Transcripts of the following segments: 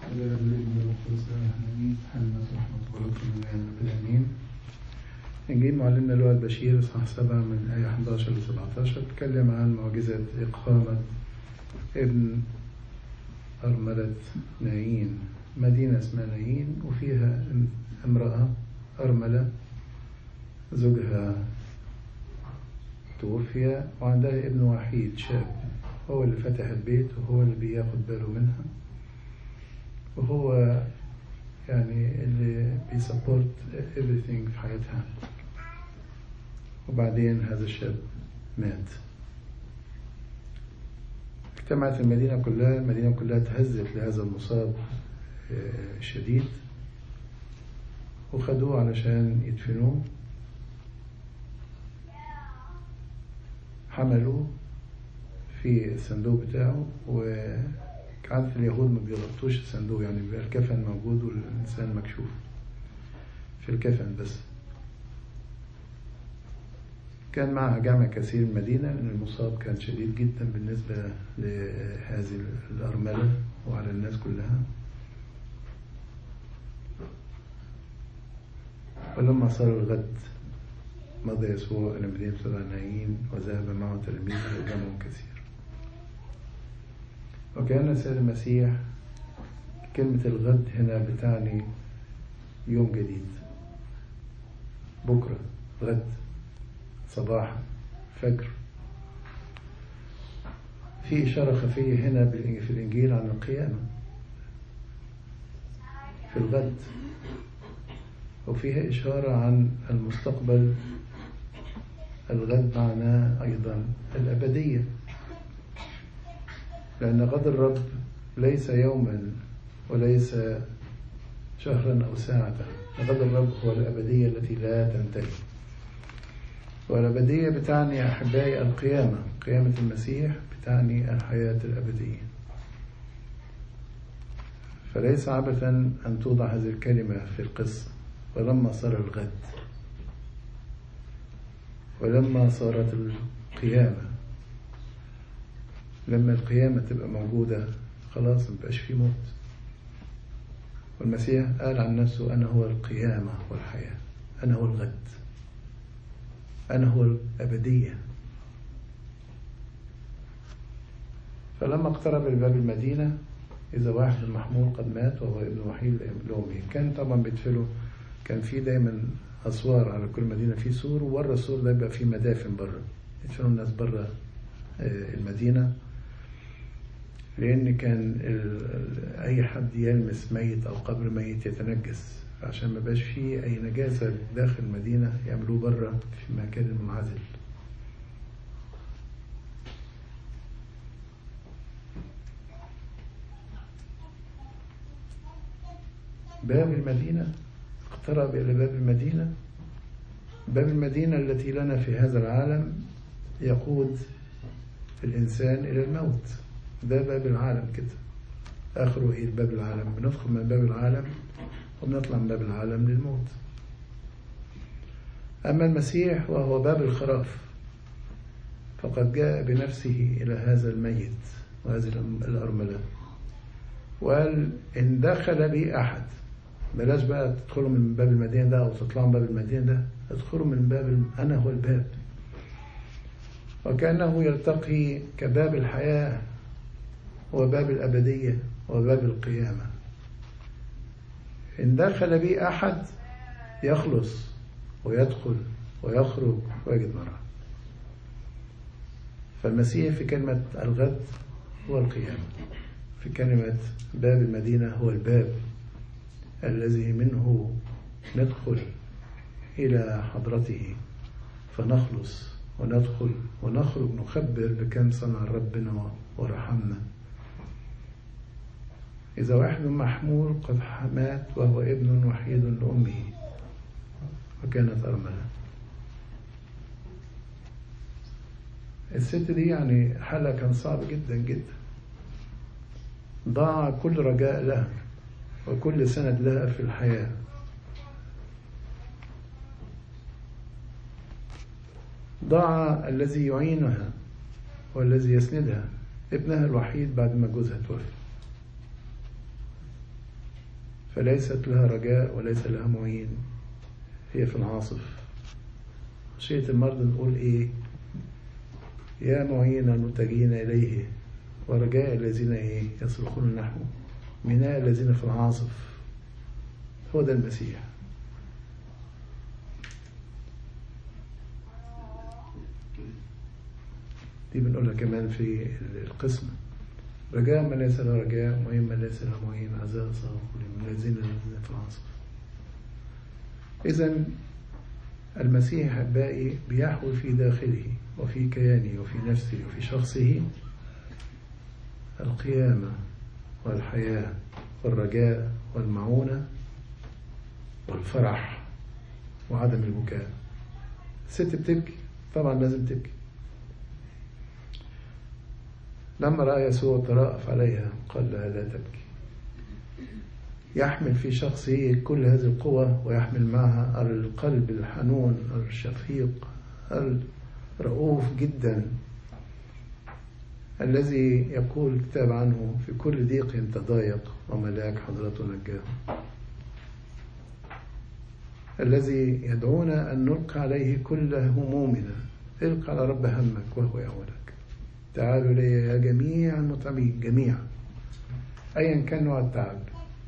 إنجيل معلمنا لوقا البشير إصحاح 7 من آية 11 ل 17 بيتكلم عن معجزة إقامة ابن أرملة نايين مدينة اسمها نايين وفيها امرأة أرملة زوجها توفي وعندها ابن وحيد شاب هو اللي فتح البيت وهو اللي بياخد باله منها وهو يعني اللي بيسبورت everything في حياتها وبعدين هذا الشاب مات اجتمعت المدينة كلها المدينة كلها تهزت لهذا المصاب الشديد وخدوه علشان يدفنوه حملوه في الصندوق بتاعه وعادة اليهود ما بيغطوش الصندوق يعني بيبقى الكفن موجود والإنسان مكشوف في الكفن بس كان معها جمع كثير من المدينة لأن المصاب كان شديد جدا بالنسبة لهذه الأرملة وعلى الناس كلها ولما صار الغد مضى يسوع إلى مدينة العنايين وذهب معه تلاميذه وجمع كثير وكان السيد المسيح كلمة الغد هنا بتعني يوم جديد بكرة غد صباحا فجر في إشارة خفية هنا في الإنجيل عن القيامة في الغد وفيها إشارة عن المستقبل الغد معناه أيضا الأبدية لأن غد الرب ليس يوما وليس شهرا أو ساعة غد الرب هو الأبدية التي لا تنتهي والأبدية بتعني يا أحبائي القيامة قيامة المسيح بتعني الحياة الأبدية فليس عبثا أن توضع هذه الكلمة في القصة ولما صار الغد ولما صارت القيامة لما القيامة تبقى موجودة خلاص مبقاش في موت والمسيح قال عن نفسه أنا هو القيامة والحياة أنا هو الغد أنا هو الأبدية فلما اقترب لباب المدينة إذا واحد محمول قد مات وهو ابن وحيد لأمه كان طبعا بيدفلوا كان في دايما أسوار على كل مدينة في سور وورا السور ده يبقى في مدافن بره يدفنوا الناس بره المدينة لأن كان أي حد يلمس ميت أو قبر ميت يتنجس عشان ما بقاش فيه أي نجاسة داخل المدينة يعملوه بره في مكان منعزل باب المدينة اقترب إلى باب المدينة باب المدينة التي لنا في هذا العالم يقود الإنسان إلى الموت ده باب العالم كده آخره إيه باب العالم بندخل من باب العالم وبنطلع من باب العالم للموت أما المسيح وهو باب الخراف فقد جاء بنفسه إلى هذا الميت وهذه الأرملة وقال إن دخل بي أحد بلاش بقى تدخلوا من باب المدينة ده أو تطلعوا من باب المدينة ده ادخلوا من باب أنا هو الباب وكأنه يلتقي كباب الحياة وباب الأبدية وباب القيامة إن دخل بي أحد يخلص ويدخل ويخرج ويجد مرة فالمسيح في كلمة الغد هو القيامة في كلمة باب المدينة هو الباب الذي منه ندخل إلى حضرته فنخلص وندخل ونخرج نخبر بكم صنع ربنا ورحمنا إذا واحد محمول قد مات وهو ابن وحيد لأمه وكانت أرملة الست دي يعني حالها كان صعب جدا جدا ضاع كل رجاء لها وكل سند لها في الحياة ضاع الذي يعينها والذي يسندها ابنها الوحيد بعد ما جوزها توفى فليست لها رجاء وليس لها معين هي في العاصف خشية المرض نقول إيه يا معين المتجهين إليه ورجاء الذين إيه يصرخون نحوه ميناء الذين في العاصف هو ده المسيح دي بنقولها كمان في القسمة رجاء من ليس له رجاء معين من ليس له معين عزاء صاحب من الذين الذين في العاصف إذا المسيح أحبائي بيحوي في داخله وفي كيانه وفي نفسه وفي شخصه القيامة والحياة والرجاء والمعونة والفرح وعدم البكاء الست بتبكي طبعا لازم تبكي لما رأى يسوع ترأف عليها قال لها لا تبكي يحمل في شخصه كل هذه القوة ويحمل معها القلب الحنون الشفيق الرؤوف جدا الذي يقول الكتاب عنه في كل ضيق تضايق وملاك حضرته نجاه الذي يدعونا أن نلقى عليه كل همومنا القى على رب همك وهو يعولك تعالوا لي يا جميع المتعبين جميعا أيا كان نوع التعب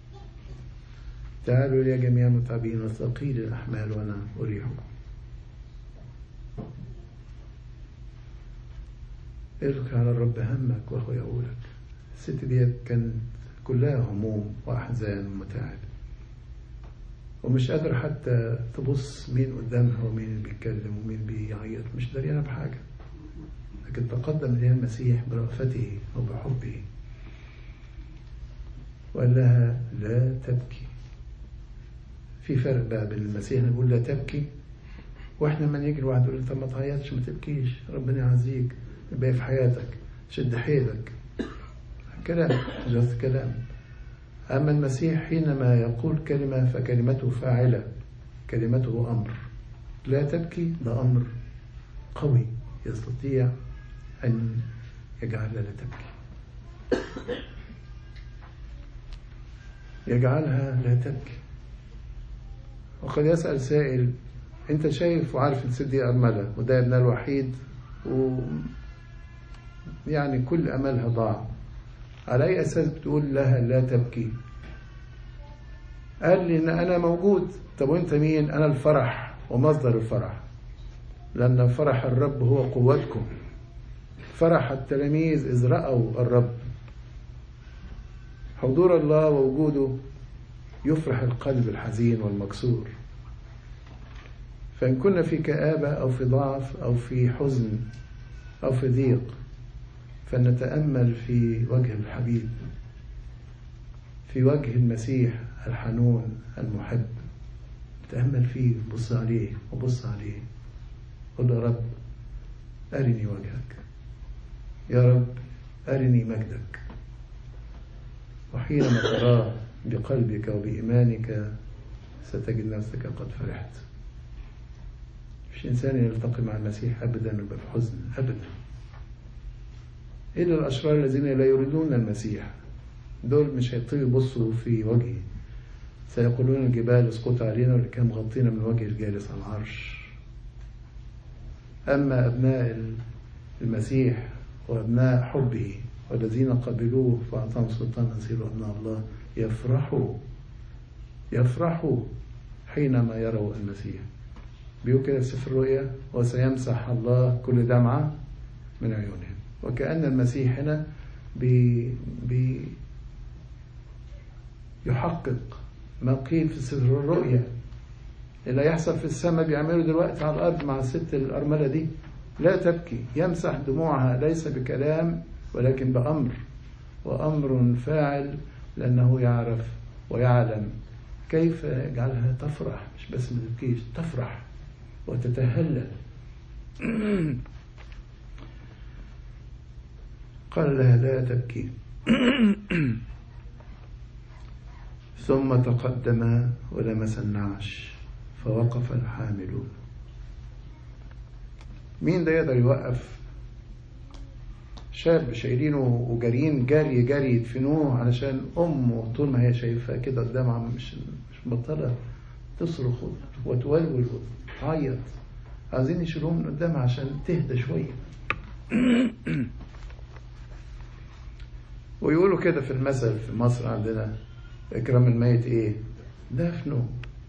تعالوا لي يا جميع المتعبين وثقيل الأحمال وأنا أريحكم القي على الرب همك وهو يقولك الست ديت كانت كلها هموم وأحزان ومتاعب ومش قادرة حتى تبص مين قدامها ومين اللي بيتكلم ومين بيعيط مش دريانة بحاجة لكن تقدم إليها المسيح برأفته وبحبه وقال لها لا تبكي في فرق بقى بين المسيح نقول لا تبكي واحنا لما نيجي الواحد يقول طب ما تعيطش ما تبكيش ربنا يعزيك يبقى في حياتك شد حيلك كلام جاست كلام أما المسيح حينما يقول كلمة فكلمته فاعلة كلمته أمر لا تبكي ده أمر قوي يستطيع أن يجعلها لا تبكي يجعلها لا تبكي وقد يسأل سائل أنت شايف وعارف الست دي أرملة وده ابنها الوحيد و يعني كل أملها ضاع على أي أساس بتقول لها لا تبكي قال لي إن أنا موجود طب وأنت مين أنا الفرح ومصدر الفرح لأن فرح الرب هو قوتكم فرح التلاميذ إذ رأوا الرب حضور الله ووجوده يفرح القلب الحزين والمكسور فإن كنا في كآبة أو في ضعف أو في حزن أو في ضيق فنتأمل في وجه الحبيب في وجه المسيح الحنون المحب تأمل فيه بص عليه وبص عليه قل يا رب أرني وجهك يا رب أرني مجدك وحينما تراه بقلبك وبإيمانك ستجد نفسك قد فرحت مش إنسان يلتقي مع المسيح أبدا ويبقى في حزن أبدا إلا الأشرار الذين لا يريدون المسيح دول مش هيطيروا يبصوا في وجهي سيقولون الجبال اسقط علينا واللي كان مغطينا من وجه الجالس على العرش أما أبناء المسيح وأبناء حبه والذين قبلوه فأعطاهم سلطان أن يصيروا أبناء الله يفرحوا يفرحوا حينما يروا المسيح بيقول كده في سفر الرؤيا وسيمسح الله كل دمعة من عيونهم وكأن المسيح هنا بي بي يحقق ما قيل في سفر الرؤيا اللي يحصل في السماء بيعملوا دلوقتي على الأرض مع الست الأرملة دي لا تبكي يمسح دموعها ليس بكلام ولكن بأمر وأمر فاعل لأنه يعرف ويعلم كيف يجعلها تفرح مش بس ما تبكيش تفرح وتتهلل قال لها لا تبكي ثم تقدم ولمس النعش فوقف الحاملون مين ده يقدر يوقف شاب شايلينه وجاريين جري جري يدفنوه علشان أمه طول ما هي شايفاه كده قدامها مش مش مبطلة تصرخ وتولول وتعيط عايزين يشيلوه من قدامها عشان تهدى شوية ويقولوا كده في المثل في مصر عندنا إكرام الميت إيه؟ دفنه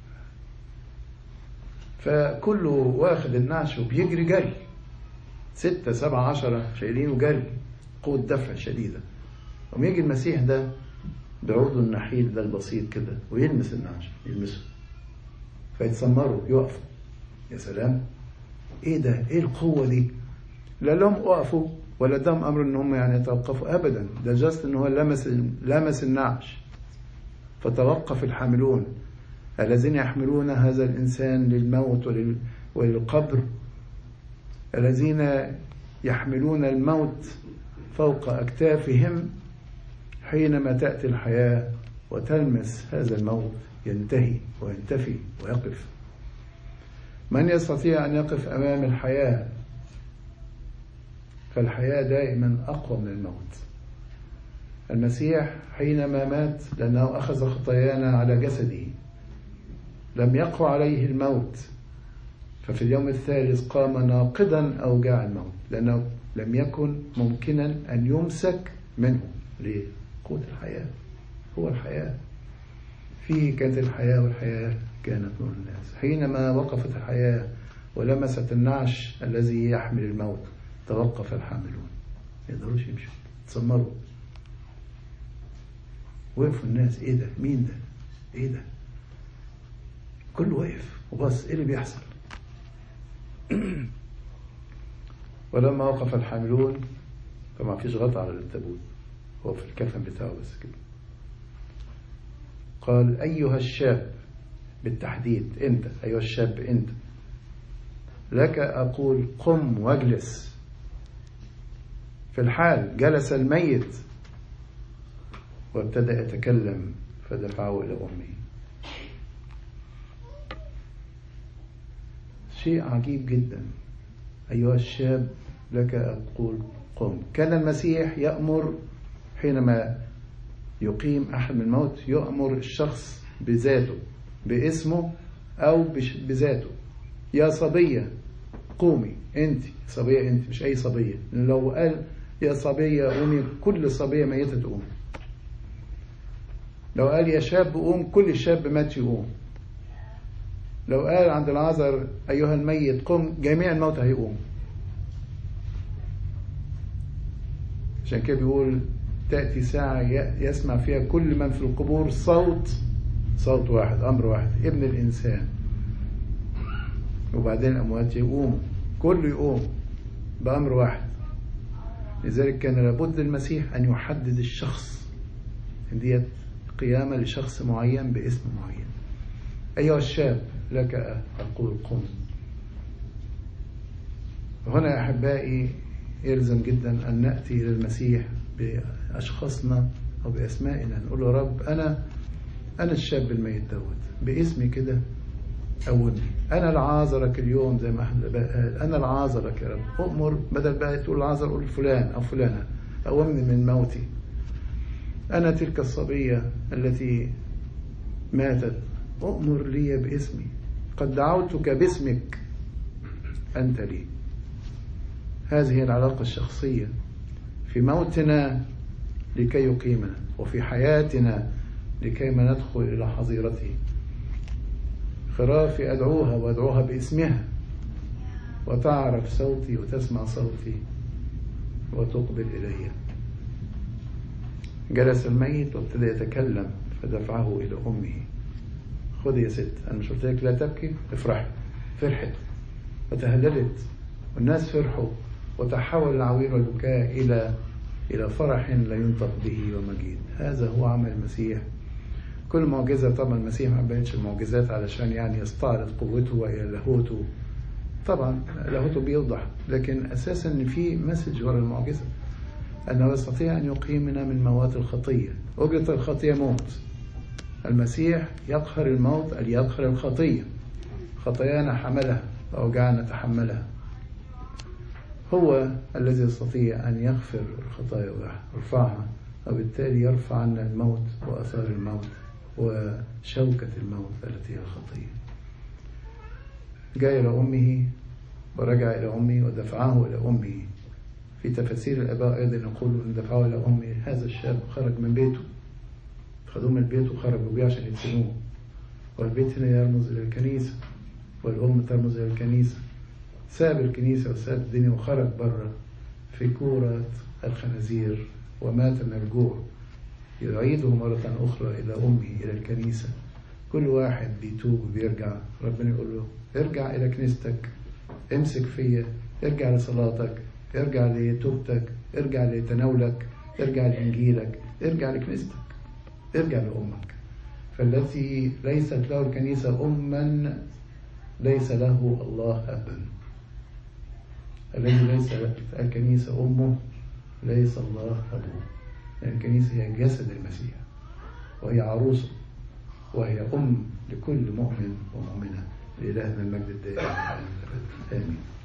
فكله واخد النعش وبيجري جري ستة سبعة عشرة شايلينه جري قوة دفع شديدة وم يجي المسيح ده بعرضه النحيل ده البسيط كده ويلمس النعش يلمسه فيتسمروا يقفوا يا سلام ايه ده ايه القوة دي لا لهم وقفوا ولا دام امر ان هم يعني يتوقفوا ابدا ده جاست ان هو لمس لمس النعش فتوقف الحاملون الذين يحملون هذا الانسان للموت وللقبر الذين يحملون الموت فوق اكتافهم حينما تاتي الحياه وتلمس هذا الموت ينتهي وينتفي ويقف من يستطيع ان يقف امام الحياه فالحياه دائما اقوى من الموت المسيح حينما مات لانه اخذ خطايانا على جسده لم يقوى عليه الموت ففي اليوم الثالث قام ناقضا أوجاع الموت لأنه لم يكن ممكنا أن يمسك منه ليه؟ قوة الحياة هو الحياة فيه كانت الحياة والحياة كانت نور الناس حينما وقفت الحياة ولمست النعش الذي يحمل الموت توقف الحاملون ما يقدروش يمشوا تسمروا وقفوا الناس ايه ده مين ده ايه ده كله وقف وبص ايه اللي بيحصل ولما وقف الحاملون فما فيش غطا على التابوت هو في الكفن بتاعه بس كده قال أيها الشاب بالتحديد أنت أيها الشاب أنت لك أقول قم واجلس في الحال جلس الميت وابتدأ يتكلم فدفعه إلى أمه شيء عجيب جدا أيها الشاب لك أقول قم كان المسيح يأمر حينما يقيم أحد من الموت يأمر الشخص بذاته باسمه أو بذاته يا صبية قومي أنت صبية أنت مش أي صبية لو قال يا صبية قومي كل صبية ميتة تقوم لو قال يا شاب قوم كل شاب مات يقوم لو قال عند العذر أيها الميت قم جميع الموتى هيقوم عشان كده بيقول تأتي ساعة يسمع فيها كل من في القبور صوت صوت واحد أمر واحد ابن الإنسان وبعدين الأموات يقوموا كله يقوم بأمر واحد لذلك كان لابد المسيح أن يحدد الشخص ديت قيامة لشخص معين باسم معين أيها الشاب لك أقول قم هنا يا أحبائي يلزم جدا أن نأتي إلى المسيح بأشخاصنا أو بأسمائنا نقول له رب أنا أنا الشاب الميت دوت باسمي كده قومني أنا العازرك اليوم زي ما أحمد قال أنا العازرك يا رب أؤمر بدل بقى تقول العازر قول فلان أو فلانة قومني من موتي أنا تلك الصبية التي ماتت أؤمر لي باسمي قد دعوتك باسمك أنت لي هذه العلاقة الشخصية في موتنا لكي يقيمنا وفي حياتنا لكي ما ندخل إلى حظيرته خرافي أدعوها وأدعوها باسمها وتعرف صوتي وتسمع صوتي وتقبل إلي جلس الميت وابتدى يتكلم فدفعه إلى أمه خذ يا ست أنا مش قلت لك لا تبكي افرحي فرحت وتهللت والناس فرحوا وتحول العويل والبكاء إلى إلى فرح لا ينطق به ومجيد هذا هو عمل المسيح كل معجزة طبعا المسيح ما بينش المعجزات علشان يعني يستعرض قوته ولاهوته طبعا لاهوته بيوضح لكن أساسا إن في مسج ورا المعجزة أنه يستطيع أن يقيمنا من موات الخطية أجرة الخطية موت المسيح يقهر الموت أن يقهر الخطية خطايانا حملها وأوجاعنا تحملها هو الذي يستطيع أن يغفر الخطايا ويرفعها وبالتالي يرفع عنا الموت وأثار الموت وشوكة الموت التي هي الخطية جاء إلى أمه ورجع إلى أمه ودفعه إلى أمه في تفاسير الآباء أيضا يقولوا أن دفعه إلى أمه هذا الشاب خرج من بيته خدوه من البيت وخرجوا بيه عشان يدفنوه والبيت هنا يرمز إلى الكنيسة والأم ترمز إلى الكنيسة ساب الكنيسة وساب الدنيا وخرج بره في كورة الخنازير ومات من الجوع يعيده مرة أخرى إلى أمه إلى الكنيسة كل واحد بيتوب وبيرجع ربنا يقول له ارجع إلى كنيستك امسك فيا ارجع لصلاتك ارجع لتوبتك ارجع لتناولك ارجع لإنجيلك ارجع لكنيستك ارجع لأمك فالتي ليست له الكنيسة أما ليس له الله أبا الذي ليس الكنيسة أمه ليس الله أبوه لأن الكنيسة هي جسد المسيح وهي عروسه وهي أم لكل مؤمن ومؤمنة لإلهنا المجد الدائم آمين